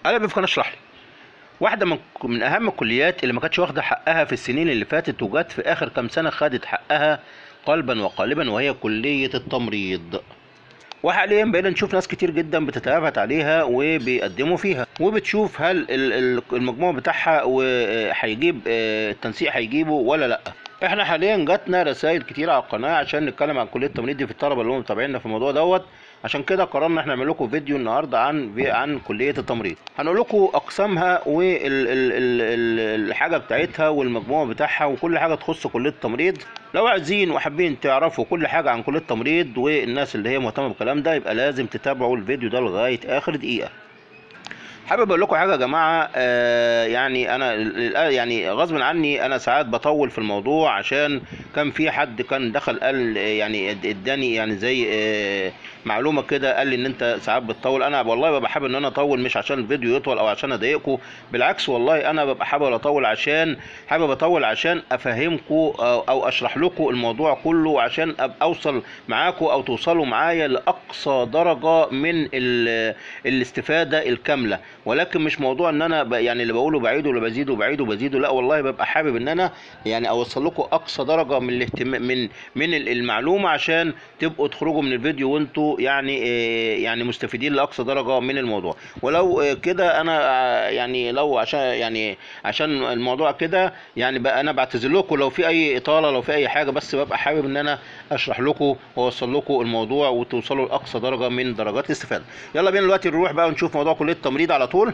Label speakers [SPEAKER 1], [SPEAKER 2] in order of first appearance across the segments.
[SPEAKER 1] اهلا بيكم في قناه اشرح لي واحده من من اهم الكليات اللي ما كانتش واخده حقها في السنين اللي فاتت وجت في اخر كام سنه خدت حقها قلبا وقالبا وهي كليه التمريض وحاليا بقينا نشوف ناس كتير جدا بتتهافت عليها وبيقدموا فيها وبتشوف هل ال- ال- المجموع بتاعها وهيجيب التنسيق هيجيبه ولا لا احنا حاليا جاتنا رسائل كتير على القناه عشان نتكلم عن كليه التمريض دي في الطلبه اللي هم متابعينا في الموضوع دوت عشان كده قررنا احنا نعمل لكم فيديو النهارده عن عن كليه التمريض هنقول لكم اقسامها والحاجه بتاعتها والمجموع بتاعها وكل حاجه تخص كليه التمريض لو عايزين وحابين تعرفوا كل حاجه عن كليه التمريض والناس اللي هي مهتمه بالكلام ده يبقى لازم تتابعوا الفيديو ده لغايه اخر دقيقه حابب اقول لكم حاجه يا جماعه آه يعني انا يعني غصب عني انا ساعات بطول في الموضوع عشان كان في حد كان دخل قال يعني اداني يعني زي آه معلومه كده قال لي ان انت ساعات بتطول انا والله ببقى حابب ان انا اطول مش عشان الفيديو يطول او عشان اضايقكم بالعكس والله انا ببقى حابب اطول عشان حابب اطول عشان افهمكم او, أو اشرح لكم الموضوع كله عشان ابقى اوصل معاكم او توصلوا معايا لاقصى درجه من الاستفاده الكامله ولكن مش موضوع ان انا يعني اللي بقوله بعيده ولا بزيده وبعيده وبزيده لا والله ببقى حابب ان انا يعني اوصل لكم اقصى درجه من الاهتمام من من المعلومه عشان تبقوا تخرجوا من الفيديو وانتوا يعني يعني مستفيدين لاقصى درجه من الموضوع ولو كده انا يعني لو عشان يعني عشان الموضوع كده يعني بقى انا بعتذر لكم لو في اي اطاله لو في اي حاجه بس ببقى حابب ان انا اشرح لكم واوصل لكم الموضوع وتوصلوا لاقصى درجه من درجات الاستفاده يلا بينا دلوقتي نروح بقى ونشوف موضوع كليه التمريض على طول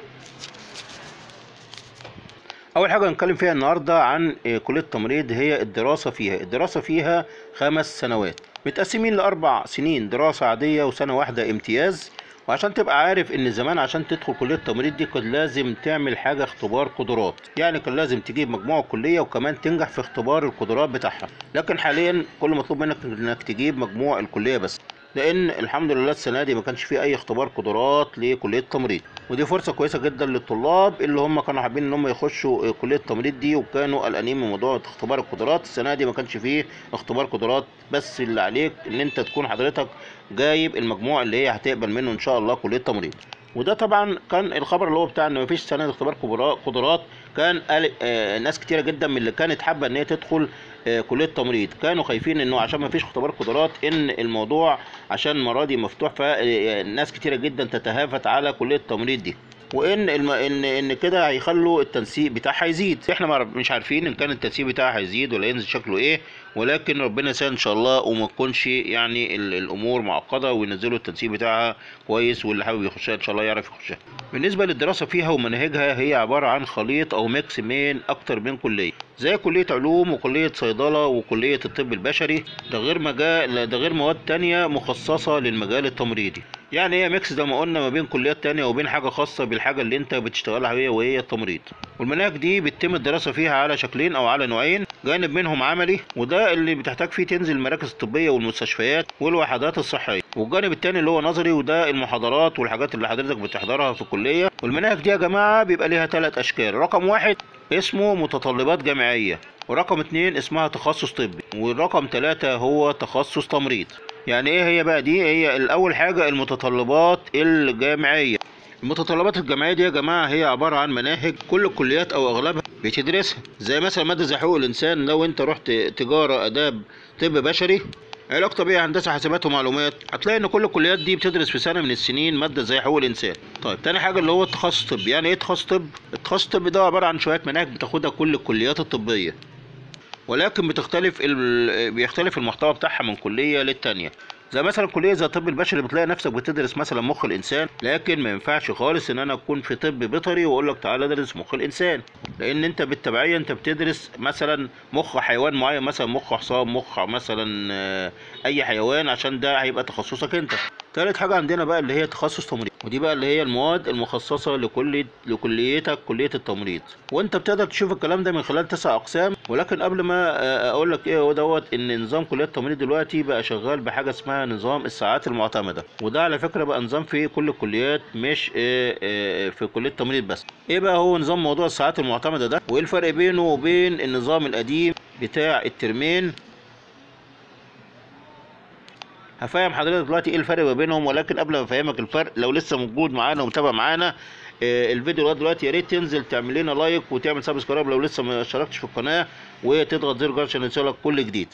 [SPEAKER 1] اول حاجه هنتكلم فيها النهارده عن كليه التمريض هي الدراسه فيها الدراسه فيها خمس سنوات متقسمين لاربع سنين دراسه عاديه وسنه واحده امتياز وعشان تبقى عارف ان زمان عشان تدخل كليه التمريض دي كان لازم تعمل حاجه اختبار قدرات يعني كان لازم تجيب مجموع الكليه وكمان تنجح في اختبار القدرات بتاعها لكن حاليا كل مطلوب منك انك تجيب مجموع الكليه بس لان الحمد لله السنه دي ما كانش في اي اختبار قدرات لكليه التمريض ودي فرصه كويسه جدا للطلاب اللي هم كانوا حابين ان هم يخشوا كليه التمريض دي وكانوا قلقانين من موضوع اختبار القدرات السنه دي ما كانش فيه اختبار قدرات بس اللي عليك ان انت تكون حضرتك جايب المجموع اللي هي هتقبل منه ان شاء الله كليه التمريض وده طبعا كان الخبر اللي هو بتاع ان مفيش سنه اختبار قدرات كان قال آه ناس كتيره جدا من اللي كانت حابه ان هي تدخل آه كليه التمريض كانوا خايفين انه عشان ما فيش اختبار قدرات ان الموضوع عشان المره دي مفتوح فناس كتيره جدا تتهافت على كليه التمريض دي وان الم... ان ان كده هيخلوا التنسيق بتاعها يزيد احنا مش عارفين ان كان التنسيق بتاعها هيزيد ولا ينزل شكله ايه ولكن ربنا يسهل ان شاء الله وما تكونش يعني الامور معقده وينزلوا التنسيق بتاعها كويس واللي حابب يخشها ان شاء الله يعرف يخشها بالنسبه للدراسه فيها ومناهجها هي عباره عن خليط او ميكس من اكتر من كليه زي كليه علوم وكليه صيدله وكليه الطب البشري ده غير مجال ده غير مواد تانية مخصصه للمجال التمريضي يعني هي ميكس زي ما قلنا ما بين كليات تانية وبين حاجه خاصه بالحاجه اللي انت بتشتغلها هي وهي التمريض والمناهج دي بيتم الدراسه فيها على شكلين او على نوعين جانب منهم عملي وده اللي بتحتاج فيه تنزل المراكز الطبيه والمستشفيات والوحدات الصحيه والجانب التاني اللي هو نظري وده المحاضرات والحاجات اللي حضرتك بتحضرها في الكليه والمناهج دي يا جماعه بيبقى ليها ثلاث اشكال رقم واحد اسمه متطلبات جامعيه ورقم اتنين اسمها تخصص طبي والرقم ثلاثة هو تخصص تمريض يعني ايه هي بقى دي هي الاول حاجه المتطلبات الجامعيه المتطلبات الجامعيه دي يا جماعه هي عباره عن مناهج كل الكليات او اغلبها بتدرسها زي مثلا ماده زي حقوق الانسان لو انت رحت تجاره اداب طب بشري علاج طبيعي هندسه حاسبات ومعلومات هتلاقي ان كل الكليات دي بتدرس في سنه من السنين ماده زي حقوق الانسان طيب تاني حاجه اللي هو التخصص الطبي يعني ايه تخصص طب التخصص الطبي ده عباره عن شويه مناهج بتاخدها كل الكليات الطبيه ولكن بتختلف ال... بيختلف المحتوى بتاعها من كليه للتانيه زي مثلا كليه زي الطب البشري بتلاقي نفسك بتدرس مثلا مخ الانسان لكن ما ينفعش خالص ان انا اكون في طب بيطري واقول لك تعالى ادرس مخ الانسان لان انت بالتبعيه انت بتدرس مثلا مخ حيوان معين مثلا مخ حصان مخ مثلا اي حيوان عشان ده هيبقى تخصصك انت تالت حاجة عندنا بقى اللي هي تخصص تمريض ودي بقى اللي هي المواد المخصصة لكل لكليتك كلية التمريض وانت بتقدر تشوف الكلام ده من خلال تسع اقسام ولكن قبل ما اقول لك ايه هو دوت ان نظام كلية التمريض دلوقتي بقى شغال بحاجة اسمها نظام الساعات المعتمدة وده على فكرة بقى نظام في كل الكليات مش في كلية التمريض بس ايه بقى هو نظام موضوع الساعات المعتمدة ده وايه الفرق بينه وبين النظام القديم بتاع الترمين هفهم حضرتك دلوقتي ايه الفرق ما بينهم ولكن قبل ما افهمك الفرق لو لسه موجود معانا ومتابع معانا آه، الفيديو لغايه دلوقتي يا ريت تنزل تعمل لنا لايك وتعمل سبسكرايب لو لسه ما اشتركتش في القناه وتضغط زر الجرس عشان يوصلك كل جديد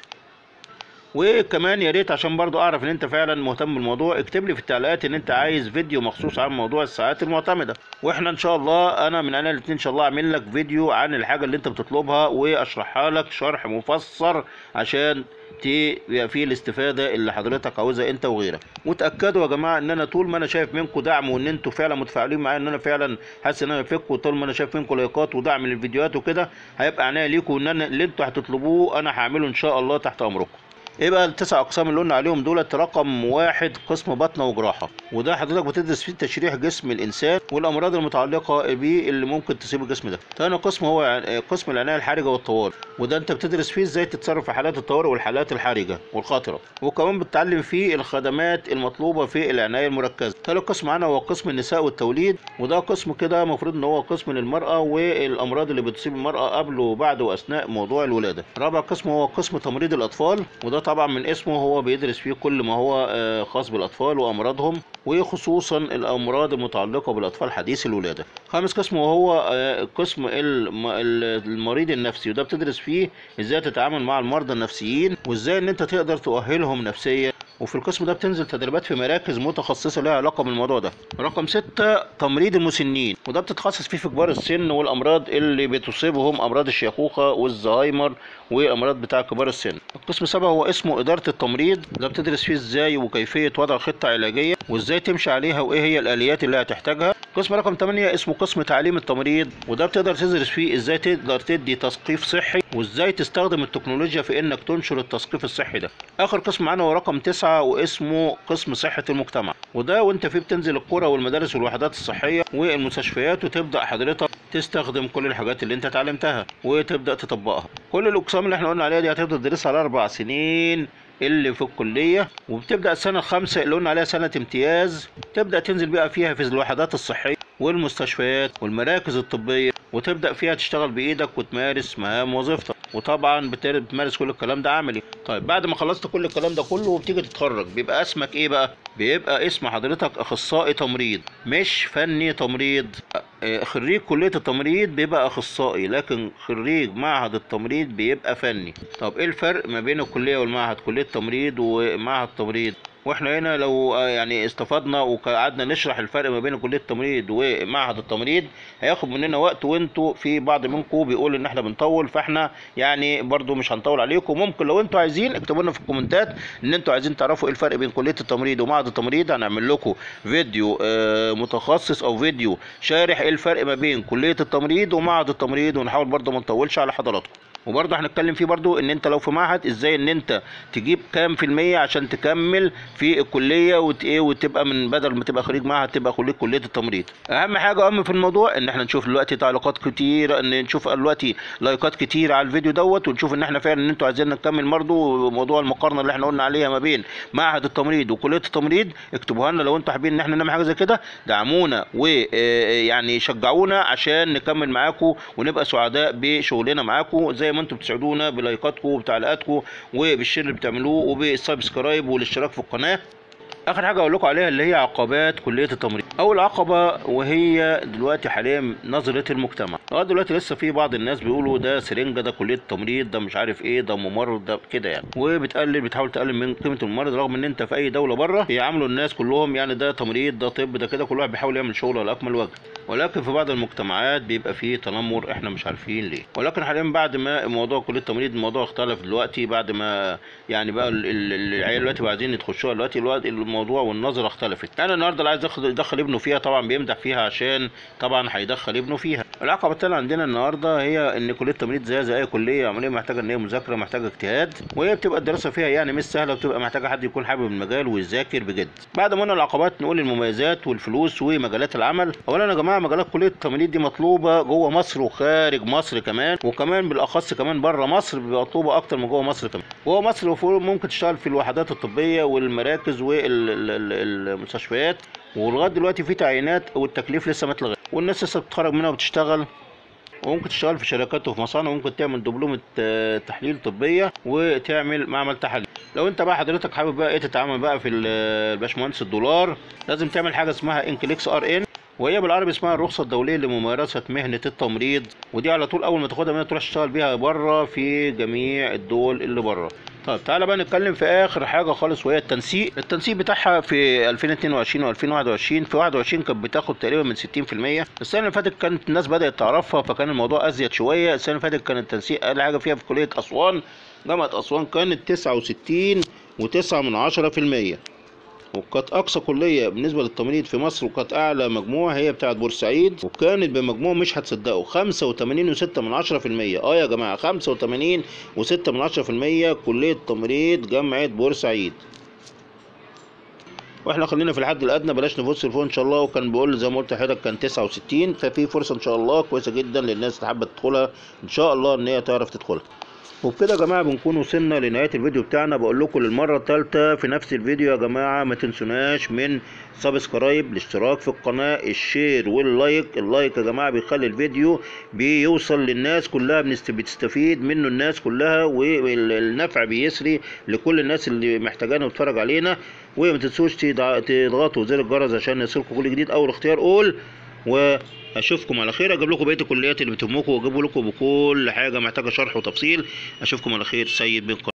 [SPEAKER 1] وكمان يا ريت عشان برضو اعرف ان انت فعلا مهتم بالموضوع اكتب لي في التعليقات ان انت عايز فيديو مخصوص عن موضوع الساعات المعتمده واحنا ان شاء الله انا من انا الاثنين ان شاء الله اعمل لك فيديو عن الحاجه اللي انت بتطلبها واشرحها لك شرح مفسر عشان يبقى فيه الاستفاده اللي حضرتك عاوزها انت وغيرك وتاكدوا يا جماعه ان انا طول ما انا شايف منكم دعم وان انتوا فعلا متفاعلين معايا ان انا فعلا حاسس ان انا بفككم طول ما انا شايف منكم لايكات ودعم للفيديوهات وكده هيبقى عناية ليكم ان انا اللي انتوا هتطلبوه انا هعمله ان شاء الله تحت امركم ايه بقى التسع اقسام اللي قلنا عليهم دولت رقم واحد قسم بطنه وجراحه وده حضرتك بتدرس فيه تشريح جسم الانسان والامراض المتعلقه بيه اللي ممكن تصيب الجسم ده تاني قسم هو ع- قسم العنايه الحرجه والطوارئ وده انت بتدرس فيه ازاي تتصرف في حالات الطوارئ والحالات الحرجه والخطره وكمان بتتعلم فيه الخدمات المطلوبه في العنايه المركزه تالت قسم معانا هو قسم النساء والتوليد وده قسم كده المفروض ان هو قسم للمراه والامراض اللي بتصيب المراه قبل وبعد واثناء موضوع الولاده رابع قسم هو قسم تمريض الاطفال وده طبعا من اسمه هو بيدرس فيه كل ما هو آه، خاص بالاطفال وامراضهم وخصوصا الامراض المتعلقه بالاطفال حديث الولاده خامس قسم وهو آه، قسم الم- ال- المريض النفسي وده بتدرس فيه ازاي تتعامل مع المرضى النفسيين وازاي ان انت تقدر تؤهلهم نفسيا وفي القسم ده بتنزل تدريبات في مراكز متخصصه لها علاقه بالموضوع ده رقم ستة تمريض المسنين وده بتتخصص فيه في كبار السن والامراض اللي بتصيبهم امراض الشيخوخه والزهايمر وامراض بتاع كبار السن القسم سبعة هو اسمه اداره التمريض ده بتدرس فيه ازاي وكيفيه وضع خطه علاجيه وازاي تمشي عليها وايه هي الاليات اللي هتحتاجها قسم رقم 8 اسمه قسم تعليم التمريض وده بتقدر تدرس فيه ازاي تقدر تدي تثقيف صحي وازاي تستخدم التكنولوجيا في انك تنشر التثقيف الصحي ده اخر قسم معانا هو رقم 9 واسمه قسم صحة المجتمع وده وانت فيه بتنزل القرى والمدارس والوحدات الصحية والمستشفيات وتبدأ حضرتك تستخدم كل الحاجات اللي انت اتعلمتها وتبدأ تطبقها كل الاقسام اللي احنا قلنا عليها دي هتفضل تدرسها على اربع سنين اللي في الكلية وبتبدأ السنة الخامسة اللي قلنا عليها سنة امتياز تبدأ تنزل بقى فيها في الوحدات الصحية والمستشفيات والمراكز الطبية وتبدأ فيها تشتغل بإيدك وتمارس مهام وظيفتك وطبعا بت- بتمارس كل الكلام ده عملي طيب بعد ما خلصت كل الكلام ده كله وبتيجي تتخرج بيبقى اسمك ايه بقى بيبقى اسم حضرتك اخصائي تمريض مش فني تمريض آه، خريج كلية التمريض بيبقى اخصائي لكن خريج معهد التمريض بيبقى فني طب ايه الفرق ما بين الكلية والمعهد كلية التمريض ومعهد التمريض واحنا هنا لو آه، يعني استفدنا وقعدنا نشرح الفرق ما بين كليه التمريض ومعهد التمريض هياخد مننا وقت وانتوا في بعض منكم بيقول ان احنا بنطول فاحنا يعني برضو مش هنطول عليكم ممكن لو انتوا عايزين اكتبوا لنا في الكومنتات ان انتوا عايزين تعرفوا ايه الفرق بين كليه التمريض ومعهد التمريض هنعمل لكم فيديو آه، متخصص او فيديو شارح ايه الفرق ما بين كليه التمريض ومعهد التمريض ونحاول برضو ما نطولش على حضراتكم وبرضه هنتكلم فيه برضه ان انت لو في معهد ازاي ان انت تجيب كام في المية عشان تكمل في الكلية وت ايه وتبقى من بدل ما تبقى خريج معهد تبقى خريج كلية التمريض اهم حاجة اهم في الموضوع ان احنا نشوف دلوقتي تعليقات كتير ان نشوف دلوقتي لايكات كتير على الفيديو دوت ونشوف ان احنا فعلا ان انتوا عايزين نكمل برضه موضوع المقارنة اللي احنا قلنا عليها ما بين معهد التمريض وكلية التمريض اكتبوها لنا لو انتوا حابين ان احنا نعمل حاجة زي كده دعمونا ويعني شجعونا عشان نكمل معاكم ونبقى سعداء بشغلنا معاكم زي ما انتم بتسعدونا بلايكاتكم وبتعليقاتكم وبالشير اللي بتعملوه وبالسبسكرايب والاشتراك في القناه اخر حاجه اقول لكم عليها اللي هي عقبات كليه التمريض اول عقبه وهي دلوقتي حاليا نظره المجتمع لغايه دلوقتي لسه في بعض الناس بيقولوا ده سرنجه ده كليه التمريض ده مش عارف ايه ده ممرض ده كده يعني وبتقلل بتحاول تقلل من قيمه الممرض رغم ان انت في اي دوله بره بيعاملوا الناس كلهم يعني ده تمريض ده طب ده كده كل واحد بيحاول يعمل شغله على اكمل وجه ولكن في بعض المجتمعات بيبقى فيه تنمر احنا مش عارفين ليه ولكن حاليا بعد ما موضوع كليه التمريض الموضوع اختلف دلوقتي بعد ما يعني بقى ال- ال- العيال دلوقتي بقى عايزين يخشوها دلوقتي الوقت الموضوع والنظره اختلفت يعني النهارده اللي عايز يدخل يدخل ابنه فيها طبعا بيمدح فيها عشان طبعا هيدخل ابنه فيها العقبه الثانيه عندنا النهارده هي ان كليه التمريض زي زي اي كليه عمليه محتاجه ان هي مذاكره محتاجه اجتهاد وهي بتبقى الدراسه فيها يعني مش سهله وبتبقى محتاجه حد يكون حابب المجال ويذاكر بجد بعد ما قلنا العقبات نقول المميزات والفلوس ومجالات العمل اولا يا جماعه مجالات كليه التمريض دي مطلوبه جوه مصر وخارج مصر كمان وكمان بالاخص كمان بره مصر بيبقى مطلوبه اكتر من جوه مصر كمان جوه مصر المفروض ممكن تشتغل في الوحدات الطبيه والمراكز والمستشفيات ولغايه دلوقتي في تعيينات والتكليف لسه ما اتلغى والناس لسه بتتخرج منها وبتشتغل وممكن تشتغل في شركات وفي مصانع وممكن تعمل دبلومة آه، تحليل طبية وتعمل معمل تحاليل لو انت بقى حضرتك حابب بقى ايه تتعامل بقى في ال- الباشمهندس الدولار لازم تعمل حاجة اسمها انكليكس ار ان وهي بالعربي اسمها الرخصة الدولية لممارسة مهنة التمريض ودي على طول أول ما تاخدها منها تروح تشتغل بيها بره في جميع الدول اللي بره طيب تعالى بقى نتكلم في آخر حاجة خالص وهي التنسيق التنسيق بتاعها في 2022 و2021 في 21 كانت بتاخد تقريبا من 60% السنة اللي فاتت كانت الناس بدأت تعرفها فكان الموضوع أزيد شوية السنة اللي فاتت كان التنسيق أقل حاجة فيها في كلية أسوان جامعة أسوان كانت 69 و9 من عشرة في المية وكانت أقصى كلية بالنسبة للتمريض في مصر وكانت أعلى مجموع هي بتاعة بورسعيد وكانت بمجموع مش هتصدقوا خمسة وتمانين وستة من عشرة في المية اه يا جماعة خمسة وتمانين وستة من عشرة في المية كلية تمريض جامعة بورسعيد واحنا خلينا في الحد الادنى بلاش نفوز فوق ان شاء الله وكان بيقول زي ما قلت لحضرتك كان 69 ففي فرصه ان شاء الله كويسه جدا للناس اللي حابه تدخلها ان شاء الله ان هي تعرف تدخلها وبكده يا جماعه بنكون وصلنا لنهايه الفيديو بتاعنا بقول لكم للمره الثالثه في نفس الفيديو يا جماعه ما تنسوناش من سبسكرايب الاشتراك في القناه الشير واللايك اللايك يا جماعه بيخلي الفيديو بيوصل للناس كلها بنست- بتستفيد منه الناس كلها والنفع بيسري لكل الناس اللي محتاجانا وتتفرج علينا وما تنسوش تضع- تضغطوا زر الجرس عشان يصلكم كل جديد اول اختيار قول واشوفكم على خير اجيب لكم بقيه الكليات اللي بتهمكم واجيب لكم بكل حاجه محتاجه شرح وتفصيل اشوفكم على خير سيد بن